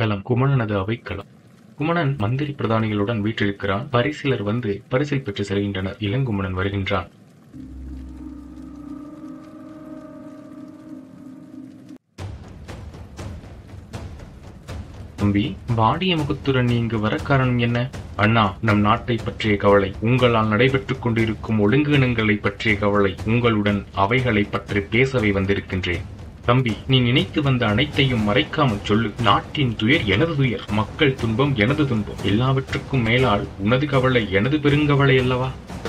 தலம் குமணனது அவைக்களம் குமணன் மந்திரி பிரதானிகளுடன் வீற்றிருக்கிறான் பரிசிலர் வந்து பரிசில் பெற்று செல்கின்றனர் இளங்குமணன் வருகின்றான் தம்பி வாடிய முகத்துடன் நீ இங்கு வர காரணம் என்ன அண்ணா நம் நாட்டை பற்றிய கவலை உங்களால் நடைபெற்றுக் கொண்டிருக்கும் ஒழுங்கினங்களை பற்றிய கவலை உங்களுடன் அவைகளை பற்றி பேசவே வந்திருக்கின்றேன் தம்பி நீ நினைத்து வந்த அனைத்தையும் மறைக்காமல் சொல்லு நாட்டின் துயர் எனது துயர் மக்கள் துன்பம் எனது துன்பம் எல்லாவற்றுக்கும் மேலால் உனது கவலை எனது பெருங்கவலை அல்லவா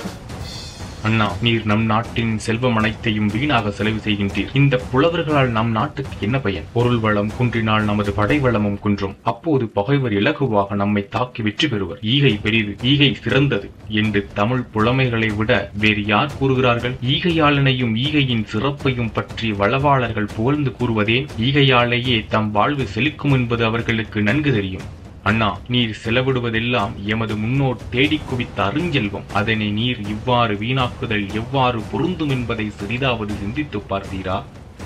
அண்ணா நீர் நம் நாட்டின் செல்வம் அனைத்தையும் வீணாக செலவு செய்கின்றீர் இந்த புலவர்களால் நம் நாட்டுக்கு என்ன பயன் பொருள் வளம் குன்றினால் நமது படை வளமும் குன்றும் அப்போது பகைவர் இலகுவாக நம்மை தாக்கி வெற்றி பெறுவர் ஈகை பெரிது ஈகை சிறந்தது என்று தமிழ் புலமைகளை விட வேறு யார் கூறுகிறார்கள் ஈகையாளனையும் ஈகையின் சிறப்பையும் பற்றி வளவாளர்கள் புகழ்ந்து கூறுவதேன் ஈகையாலேயே தம் வாழ்வு செழிக்கும் என்பது அவர்களுக்கு நன்கு தெரியும் அண்ணா நீர் செலவிடுவதெல்லாம் எமது முன்னோர் தேடிக் குவித்த அருஞ்செல்வம் அதனை நீர் இவ்வாறு வீணாக்குதல் எவ்வாறு பொருந்தும் என்பதை சிறிதாவது சிந்தித்துப் பார்த்தீரா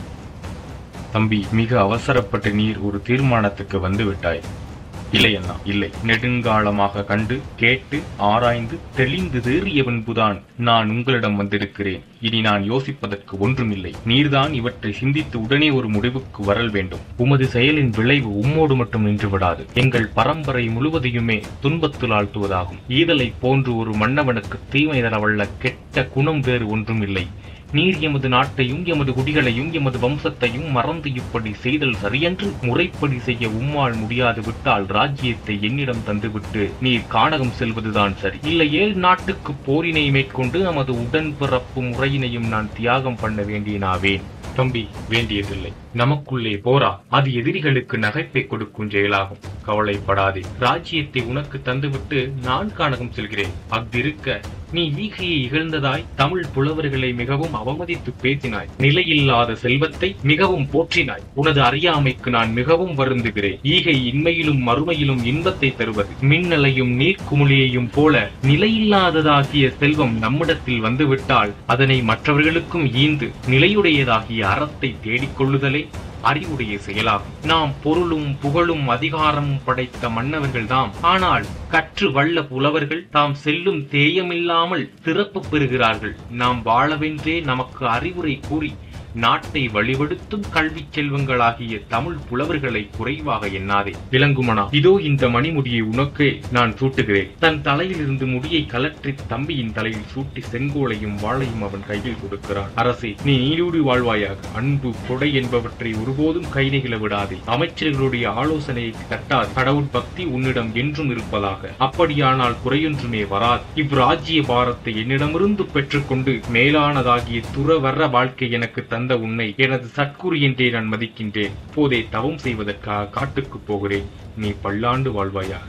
தம்பி மிக அவசரப்பட்டு நீர் ஒரு தீர்மானத்துக்கு வந்து விட்டாய் இல்லை அண்ணா இல்லை நெடுங்காலமாக கண்டு கேட்டு ஆராய்ந்து தெளிந்து தேறிய பின்புதான் நான் உங்களிடம் வந்திருக்கிறேன் இனி நான் யோசிப்பதற்கு ஒன்றுமில்லை நீர்தான் இவற்றை சிந்தித்து உடனே ஒரு முடிவுக்கு வரல் வேண்டும் உமது செயலின் விளைவு உம்மோடு மட்டும் நின்று விடாது எங்கள் பரம்பரை முழுவதையுமே துன்பத்தில் ஆழ்த்துவதாகும் ஈதலை போன்று ஒரு மன்னவனுக்கு தீமை தரவல்ல கெட்ட குணம் வேறு ஒன்றுமில்லை நீர் எமது நாட்டையும் எமது குடிகளையும் எமது வம்சத்தையும் மறந்து இப்படி செய்தல் சரியென்று முறைப்படி செய்ய உம்மால் முடியாது விட்டால் ராஜ்யத்தை என்னிடம் தந்துவிட்டு நீர் கானகம் செல்வதுதான் சரி இல்லையேல் நாட்டுக்கு போரினை மேற்கொண்டு நமது உடன்பிறப்பு முறையினையும் நான் தியாகம் பண்ண வேண்டியனாவேன் தம்பி வேண்டியதில்லை நமக்குள்ளே போரா அது எதிரிகளுக்கு நகைப்பை கொடுக்கும் செயலாகும் கவலைப்படாதே ராஜ்யத்தை உனக்கு தந்துவிட்டு நான் கானகம் செல்கிறேன் அஃதிருக்க நீ ஈகையை இகழ்ந்ததாய் தமிழ் புலவர்களை மிகவும் அவமதித்து பேசினாய் நிலையில்லாத செல்வத்தை மிகவும் போற்றினாய் உனது அறியாமைக்கு நான் மிகவும் வருந்துகிறேன் ஈகை இன்மையிலும் மறுமையிலும் இன்பத்தை தருவது மின்னலையும் நீர்க்குமிழியையும் போல நிலையில்லாததாகிய செல்வம் நம்மிடத்தில் வந்துவிட்டால் அதனை மற்றவர்களுக்கும் ஈந்து நிலையுடையதாகிய அறத்தை தேடிக் கொள்ளுதலே அறிவுடைய செயலாகும் நாம் பொருளும் புகழும் அதிகாரமும் படைத்த மன்னவர்கள்தாம் ஆனால் கற்று வல்ல புலவர்கள் தாம் செல்லும் தேயமில்லாமல் சிறப்பு பெறுகிறார்கள் நாம் வாழவென்றே நமக்கு அறிவுரை கூறி நாட்டை வழிபடுத்தும் கல்வி செல்வங்களாகிய தமிழ் புலவர்களை குறைவாக எண்ணாதே விளங்குமனா இதோ இந்த மணிமுடியை உனக்கே நான் சூட்டுகிறேன் தன் தலையிலிருந்து முடியை கலற்றி தம்பியின் தலையில் சூட்டி செங்கோலையும் வாளையும் அவன் கையில் கொடுக்கிறான் அரசே நீ நீடூடி வாழ்வாயாக அன்பு கொடை என்பவற்றை ஒருபோதும் கை நெகிழ விடாதே அமைச்சர்களுடைய ஆலோசனையை தட்டாது கடவுள் பக்தி உன்னிடம் என்றும் இருப்பதாக அப்படியானால் குறையொன்றுமே வராது இவ்ராஜ்ய பாரத்தை என்னிடமிருந்து பெற்றுக்கொண்டு மேலானதாகிய துறவர வாழ்க்கை எனக்கு தந்த உன்னை எனது சத்குரு என்றே நான் மதிக்கின்றேன் போதே தவம் செய்வதற்காக காட்டுக்கு போகிறேன் நீ பல்லாண்டு வாழ்வாயாக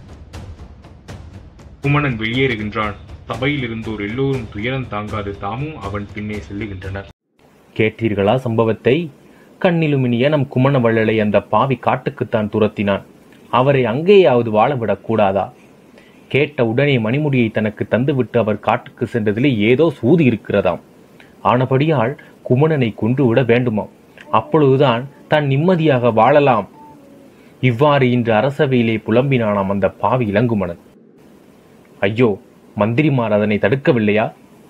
குமணன் வெளியேறுகின்றான் சபையில் இருந்தோர் எல்லோரும் துயரம் தாங்காது தாமும் அவன் பின்னே செல்லுகின்றனர் கேட்டீர்களா சம்பவத்தை கண்ணிலுமினிய நம் குமணவள்ளலை அந்த பாவி காட்டுக்குத்தான் துரத்தினான் அவரை அங்கேயாவது வாழவிடக் கூடாதா கேட்ட உடனே மணிமுடியை தனக்கு தந்துவிட்டு அவர் காட்டுக்கு சென்றதிலே ஏதோ சூது இருக்கிறதாம் ஆனபடியால் குமணனை கொன்றுவிட வேண்டுமாம் அப்பொழுதுதான் தான் நிம்மதியாக வாழலாம் இவ்வாறு இன்று அரசவையிலே புலம்பினானாம் அந்த பாவி இளங்குமணன் ஐயோ மந்திரிமார் அதனை தடுக்கவில்லையா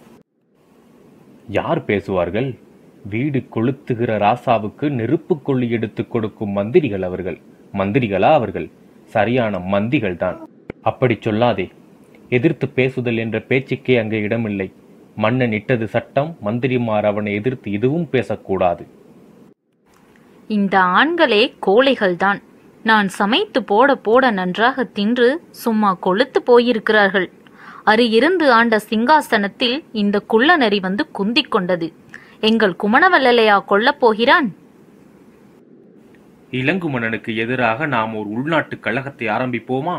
யார் பேசுவார்கள் வீடு கொளுத்துகிற ராசாவுக்கு நெருப்பு கொள்ளி எடுத்துக் கொடுக்கும் மந்திரிகள் அவர்கள் மந்திரிகளா அவர்கள் சரியான மந்திகள் தான் அப்படி சொல்லாதே எதிர்த்து பேசுதல் என்ற பேச்சுக்கே அங்கே இடமில்லை மன்னன் இட்டது சட்டம் மந்திரிமார் அவனை எதிர்த்து இதுவும் பேசக்கூடாது இந்த ஆண்களே கோழைகள்தான் நான் சமைத்து போட போட நன்றாக தின்று சும்மா கொழுத்து போயிருக்கிறார்கள் அரு இருந்து ஆண்ட சிங்காசனத்தில் இந்த குள்ளநரி வந்து குந்திக் கொண்டது எங்கள் குமணவல்லலையா கொல்லப் போகிறான் இளங்குமணனுக்கு எதிராக நாம் ஒரு உள்நாட்டு கழகத்தை ஆரம்பிப்போமா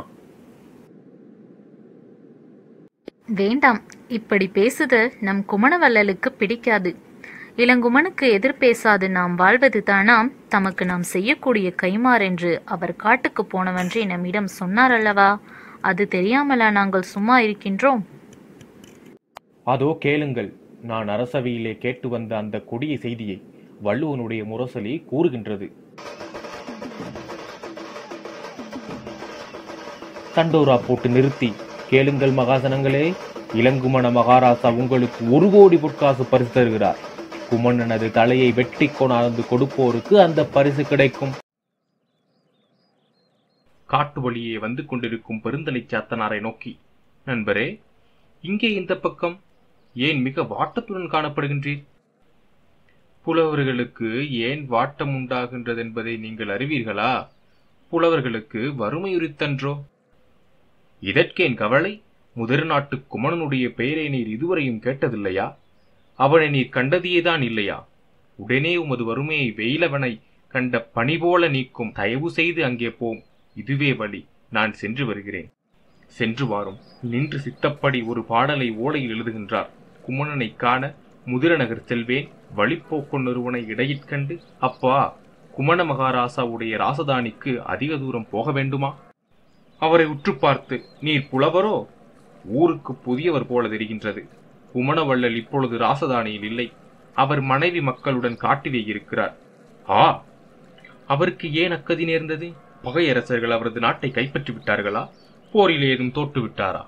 வேண்டாம் இப்படி பேசுதல் நம் குமணவல்லலுக்கு பிடிக்காது இளங்குமனுக்கு எதிர்பேசாது நாம் வாழ்வது தானாம் தமக்கு நாம் செய்யக்கூடிய கைமாறென்று அவர் காட்டுக்கு போனவன்றே நம்மிடம் சொன்னார் அல்லவா அது தெரியாமலா நாங்கள் சும்மா இருக்கின்றோம் அதோ கேளுங்கள் நான் அரசவையிலே கேட்டு வந்த அந்த கொடிய செய்தியை வள்ளுவனுடைய முரசொலி கூறுகின்றது தண்டோரா போட்டு நிறுத்தி கேளுங்கள் மகாசனங்களே இளங்குமண மகாராசா உங்களுக்கு ஒரு கோடி பொற்காசு பரிசு தருகிறார் குமணனது தலையை வெட்டி கொண்டாந்து கொடுப்போருக்கு அந்த பரிசு கிடைக்கும் காட்டு வழியே வந்து கொண்டிருக்கும் பெருந்தலை சாத்தனாரை நோக்கி நண்பரே இங்கே இந்த பக்கம் ஏன் மிக வாட்டத்துடன் காணப்படுகின்றீர் புலவர்களுக்கு ஏன் வாட்டம் உண்டாகின்றது என்பதை நீங்கள் அறிவீர்களா புலவர்களுக்கு வறுமை உரித்தன்றோ இதற்கேன் கவலை முதிர் நாட்டு குமணனுடைய பெயரை நீர் இதுவரையும் கேட்டதில்லையா அவனை நீர் கண்டதியேதான் இல்லையா உடனே உமது வறுமையை வெயிலவனை கண்ட பனி போல நீக்கும் தயவு செய்து அங்கே போம் இதுவே வழி நான் சென்று வருகிறேன் சென்று வாரும் நின்று சித்தப்படி ஒரு பாடலை ஓலையில் எழுதுகின்றார் குமணனை காண முதிரநகர் செல்வேன் வழிப்போக்கன் ஒருவனை இடையிற்கண்டு அப்பா குமண மகாராசாவுடைய ராசதானிக்கு அதிக தூரம் போக வேண்டுமா அவரை உற்று பார்த்து நீர் புலவரோ ஊருக்கு புதியவர் போல தெரிகின்றது குமணவள்ளல் இப்பொழுது ராசதானியில் இல்லை அவர் மனைவி மக்களுடன் காட்டிலே இருக்கிறார் ஆ அவருக்கு ஏன் அக்கதி நேர்ந்தது பகையரசர்கள் அவரது நாட்டை கைப்பற்றி விட்டார்களா போரில் ஏதும் தோற்று விட்டாரா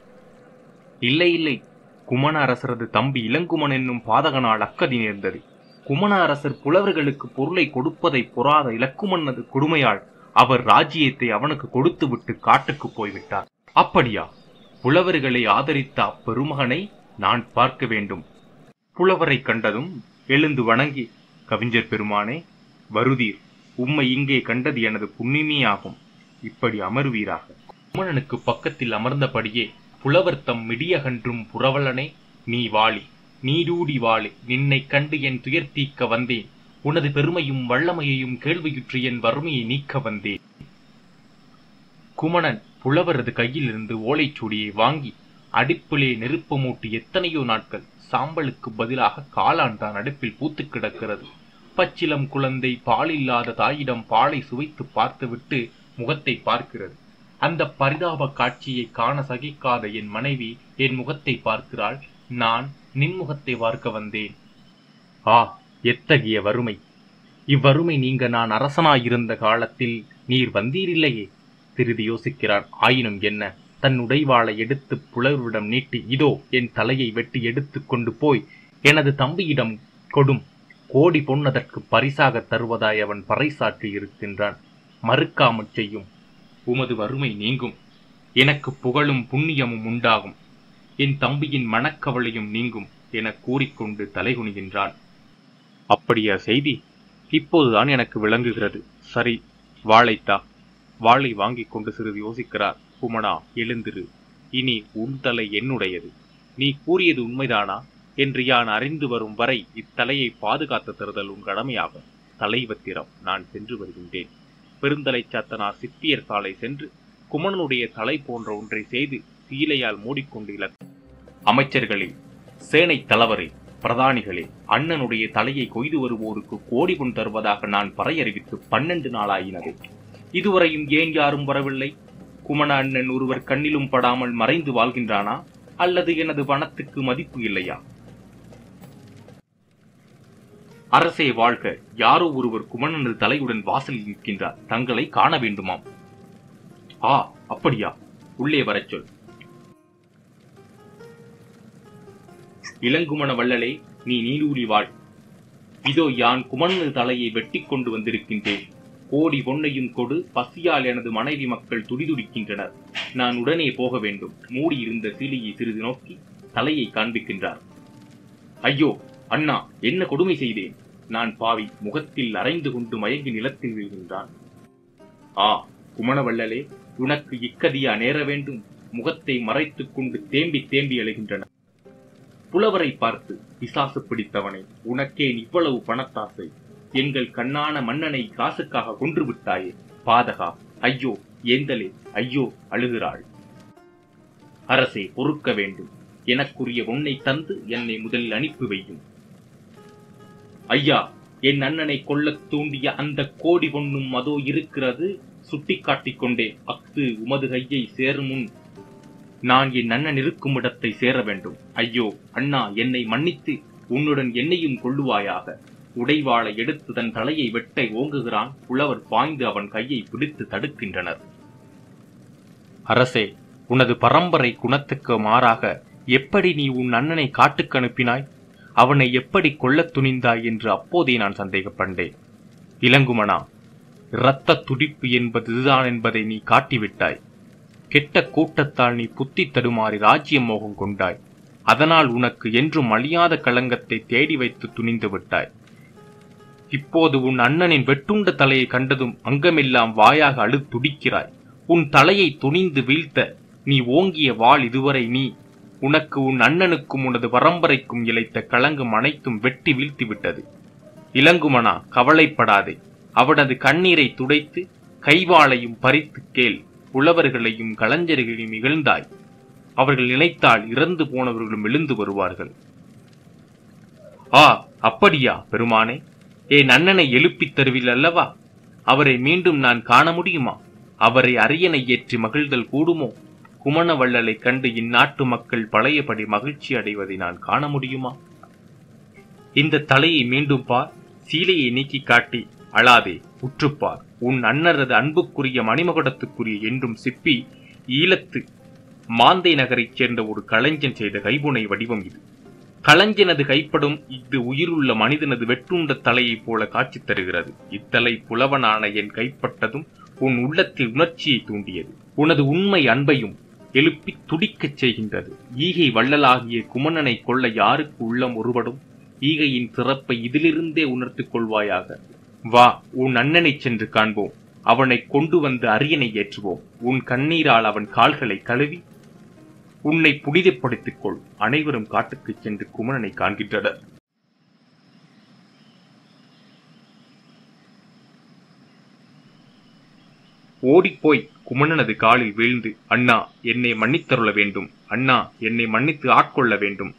இல்லை இல்லை குமண அரசரது தம்பி இளங்குமன் என்னும் பாதகனால் அக்கதி நேர்ந்தது குமண அரசர் புலவர்களுக்கு பொருளை கொடுப்பதை பொறாத இலக்குமன்னது கொடுமையால் அவர் ராஜ்யத்தை அவனுக்கு கொடுத்துவிட்டு காட்டுக்கு போய்விட்டார் அப்படியா புலவர்களை ஆதரித்த அப்பெருமகனை நான் பார்க்க வேண்டும் புலவரை கண்டதும் எழுந்து வணங்கி கவிஞர் பெருமானே வருதீர் உம்மை இங்கே கண்டது எனது புண்ணியமே ஆகும் இப்படி அமர்வீராக குமணனுக்கு பக்கத்தில் அமர்ந்தபடியே புலவர் தம் மிடியகன்றும் புரவலனே நீ வாழி நீடூடி வாழி நின்னை கண்டு என் துயர் தீக்க வந்தேன் உனது பெருமையும் வல்லமையையும் கேள்வியுற்று என் வறுமையை நீக்க வந்தேன் குமணன் புலவரது கையிலிருந்து ஓலைச்சுடியை வாங்கி அடுப்பிலே நெருப்பு மூட்டி எத்தனையோ நாட்கள் சாம்பலுக்கு பதிலாக காளான் தான் அடுப்பில் பூத்து கிடக்கிறது பச்சிலம் குழந்தை பாலில்லாத தாயிடம் பாலை சுவைத்து பார்த்துவிட்டு முகத்தை பார்க்கிறது அந்த பரிதாப காட்சியை காண சகிக்காத என் மனைவி என் முகத்தை பார்க்கிறாள் நான் நின் முகத்தை பார்க்க வந்தேன் ஆ எத்தகைய வறுமை இவ்வறுமை நீங்க நான் அரசனாயிருந்த காலத்தில் நீர் வந்தீரில்லையே சிறிது யோசிக்கிறான் ஆயினும் என்ன தன் உடைவாளை எடுத்து புலவரிடம் நீட்டி இதோ என் தலையை வெட்டி எடுத்து கொண்டு போய் எனது தம்பியிடம் கொடும் கோடி பொன்னதற்கு பரிசாக தருவதாய் அவன் பறைசாற்றி இருக்கின்றான் மறுக்காமற் செய்யும் உமது வறுமை நீங்கும் எனக்கு புகழும் புண்ணியமும் உண்டாகும் என் தம்பியின் மனக்கவலையும் நீங்கும் என கூறிக்கொண்டு தலைகுனிகின்றான் அப்படியா செய்தி இப்போதுதான் எனக்கு விளங்குகிறது சரி வாழைத்தா வாளை வாங்கிக் கொண்டு சிறிது யோசிக்கிறார் குமணா எழுந்திரு இனி உன் தலை என்னுடையது நீ கூறியது உண்மைதானா என்று யான் அறிந்து வரும் வரை இத்தலையை பாதுகாத்து தருதல் உன் கடமையாகும் தலைவத்திரம் நான் சென்று வருகின்றேன் பெருந்தலை சாத்தனார் சிப்பியர் சாலை சென்று குமணனுடைய தலை போன்ற ஒன்றை செய்து சீலையால் மூடிக்கொண்டு இல அமைச்சர்களே சேனை தளவரே பிரதானிகளே அண்ணனுடைய தலையை கொய்து வருவோருக்கு கோடி பொன் தருவதாக நான் பறையறிவித்து பன்னெண்டு நாளாயினது இதுவரையும் ஏன் யாரும் வரவில்லை குமண அண்ணன் ஒருவர் கண்ணிலும் படாமல் மறைந்து வாழ்கின்றானா அல்லது எனது பணத்துக்கு மதிப்பு இல்லையா அரசே வாழ்க யாரோ ஒருவர் குமணனது தலையுடன் வாசலில் நிற்கின்றார் தங்களை காண வேண்டுமாம் ஆ அப்படியா உள்ளே வரச் சொல் இளங்குமண வள்ளலே நீ நீடூழி வாழ் இதோ யான் குமணனது தலையை வெட்டி கொண்டு வந்திருக்கின்றேன் கோடி பொன்னையும் கொடு பசியால் எனது மனைவி மக்கள் துடிதுடிக்கின்றனர் நான் உடனே போக வேண்டும் மூடியிருந்த சீலியை சிறிது நோக்கி தலையை காண்பிக்கின்றார் ஐயோ அண்ணா என்ன கொடுமை செய்தேன் நான் பாவி முகத்தில் அரைந்து கொண்டு மயங்கி நிலத்தில் விழுகின்றான் ஆ குமணவள்ளலே உனக்கு இக்கதியா நேர வேண்டும் முகத்தை மறைத்துக் கொண்டு தேம்பி தேம்பி அழுகின்றன புலவரை பார்த்து பிசாசு பிடித்தவனே உனக்கேன் இவ்வளவு பணத்தாசை எங்கள் கண்ணான மன்னனை காசுக்காக கொன்று விட்டாயே பாதகா ஐயோ ஏந்தலே ஐயோ அழுகிறாள் அரசே பொறுக்க வேண்டும் எனக்குரிய உன்னை தந்து என்னை முதலில் அனுப்பி வையும் ஐயா என் அண்ணனை கொல்லத் தூண்டிய அந்த கோடி பொன்னும் அதோ இருக்கிறது சுட்டிக்காட்டிக் கொண்டே அஃது உமது கையை சேரும் முன் நான் என் அண்ணன் இருக்கும் இடத்தை சேர வேண்டும் ஐயோ அண்ணா என்னை மன்னித்து உன்னுடன் என்னையும் கொள்ளுவாயாக உடைவாளை எடுத்து தன் தலையை வெட்ட ஓங்குகிறான் புலவர் பாய்ந்து அவன் கையை பிடித்து தடுக்கின்றனர் அரசே உனது பரம்பரை குணத்துக்கு மாறாக எப்படி நீ உன் அண்ணனை காட்டுக்கு அனுப்பினாய் அவனை எப்படி கொல்லத் துணிந்தாய் என்று அப்போதே நான் சந்தேகப்பட்டேன் இளங்குமனா இரத்த துடிப்பு என்பது இதுதான் என்பதை நீ காட்டிவிட்டாய் கெட்ட கூட்டத்தால் நீ புத்தி தடுமாறி ராஜ்ய மோகம் கொண்டாய் அதனால் உனக்கு என்றும் அழியாத களங்கத்தை தேடி வைத்து துணிந்து விட்டாய் இப்போது உன் அண்ணனின் வெட்டுண்ட தலையை கண்டதும் அங்கமெல்லாம் வாயாக அழு துடிக்கிறாய் உன் தலையை துணிந்து வீழ்த்த நீ ஓங்கிய வாள் இதுவரை நீ உனக்கு உன் அண்ணனுக்கும் உனது பரம்பரைக்கும் இழைத்த களங்கம் அனைத்தும் வெட்டி வீழ்த்தி விட்டது இளங்குமனா கவலைப்படாதே அவனது கண்ணீரை துடைத்து கைவாளையும் பறித்து கேள் புலவர்களையும் கலைஞர்களையும் இகழ்ந்தாய் அவர்கள் நினைத்தால் இறந்து போனவர்களும் எழுந்து வருவார்கள் ஆ அப்படியா பெருமானே என் அண்ணனை எழுப்பித் தருவில் அல்லவா அவரை மீண்டும் நான் காண முடியுமா அவரை அரியணை ஏற்றி மகிழ்தல் கூடுமோ குமணவள்ளலை கண்டு இந்நாட்டு மக்கள் பழையபடி மகிழ்ச்சி அடைவதை நான் காண முடியுமா இந்த தலையை மீண்டும் பார் சீலையை நீக்கி காட்டி அழாதே உற்றுப்பார் உன் அண்ணரது அன்புக்குரிய மணிமகுடத்துக்குரிய என்றும் சிப்பி ஈழத்து மாந்தை நகரைச் சேர்ந்த ஒரு கலைஞன் செய்த கைபுனை வடிவம் இது கலைஞனது கைப்படும் இது உயிருள்ள மனிதனது வெட்டுண்ட தலையைப் போல காட்சி தருகிறது இத்தலை புலவனான என் கைப்பட்டதும் உன் உள்ளத்தில் உணர்ச்சியை தூண்டியது உனது உண்மை அன்பையும் எழுப்பி துடிக்கச் செய்கின்றது ஈகை வள்ளலாகிய குமணனை கொள்ள யாருக்கு உள்ளம் ஒருபடும் ஈகையின் சிறப்பை இதிலிருந்தே உணர்த்திக் கொள்வாயாக வா உன் அண்ணனைச் சென்று காண்போம் அவனை கொண்டு வந்து அரியணை ஏற்றுவோம் உன் கண்ணீரால் அவன் கால்களை கழுவி உன்னை புனிதப்படுத்திக் கொள் அனைவரும் காட்டுக்குச் சென்று குமணனை காண்கின்றனர் ஓடிப்போய் குமணனது காலில் வீழ்ந்து அண்ணா என்னை மன்னித்தருள வேண்டும் அண்ணா என்னை மன்னித்து ஆட்கொள்ள வேண்டும்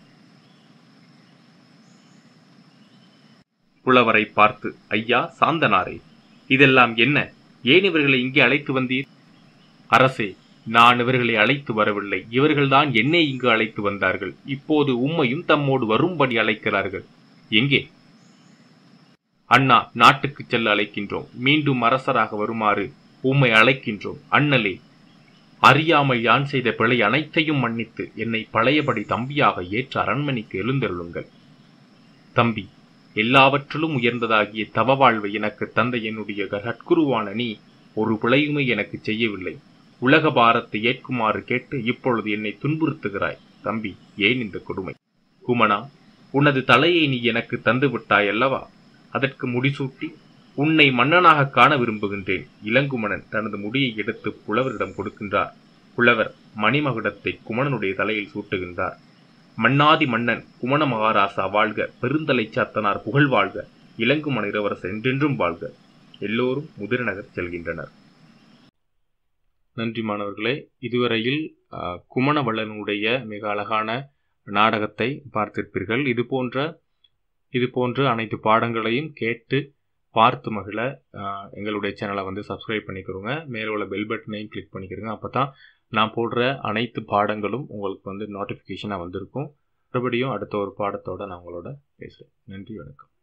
புலவரை பார்த்து ஐயா சாந்தனாரே இதெல்லாம் என்ன ஏன் இவர்களை இங்கே அழைத்து வந்தீர் அரசே நான் இவர்களை அழைத்து வரவில்லை இவர்கள்தான் என்னை இங்கு அழைத்து வந்தார்கள் இப்போது உம்மையும் தம்மோடு வரும்படி அழைக்கிறார்கள் எங்கே அண்ணா நாட்டுக்கு செல்ல அழைக்கின்றோம் மீண்டும் அரசராக வருமாறு உம்மை அழைக்கின்றோம் அண்ணலே அறியாமல் யான் செய்த பிழை அனைத்தையும் மன்னித்து என்னை பழையபடி தம்பியாக ஏற்ற அரண்மனைக்கு எழுந்தருளுங்கள் தம்பி எல்லாவற்றிலும் உயர்ந்ததாகிய தவ வாழ்வை எனக்கு தந்த என்னுடைய கட்குருவான நீ ஒரு பிழையுமே எனக்கு செய்யவில்லை உலக பாரத்தை ஏற்குமாறு கேட்டு இப்பொழுது என்னை துன்புறுத்துகிறாய் தம்பி ஏன் இந்த கொடுமை குமணா உனது தலையை நீ எனக்கு தந்து விட்டாய் அல்லவா அதற்கு முடிசூட்டி உன்னை மன்னனாக காண விரும்புகின்றேன் இளங்குமணன் தனது முடியை எடுத்து புலவரிடம் கொடுக்கின்றார் புலவர் மணிமகுடத்தை குமணனுடைய தலையில் சூட்டுகின்றார் மன்னாதி மன்னன் குமண மகாராசா வாழ்க பெருந்தலை சாத்தனார் புகழ் வாழ்க இளங்குமண இளவரசர் என்றென்றும் வாழ்க எல்லோரும் முதிரநகர் செல்கின்றனர் நன்றி மாணவர்களே இதுவரையில் அஹ், குமணவள்ளனுடைய மிக அழகான நாடகத்தை பார்த்திருப்பீர்கள் இது போன்ற இது போன்ற அனைத்து பாடங்களையும் கேட்டு பார்த்து மகிழ அஹ், எங்களுடைய சேனலை வந்து சப்ஸ்கிரைப் பண்ணிக்கிறோங்க மேலே உள்ள பெல் பட்டனையும் கிளிக் பண்ணிக்கிறோங்க அப்போ தான் நான் போடுற அனைத்து பாடங்களும் உங்களுக்கு வந்து நோட்டிஃபிகேஷனாக வந்திருக்கும் மறுபடியும் அடுத்த ஒரு பாடத்தோட நான் உங்களோட பேசுகிறேன் நன்றி வணக்கம்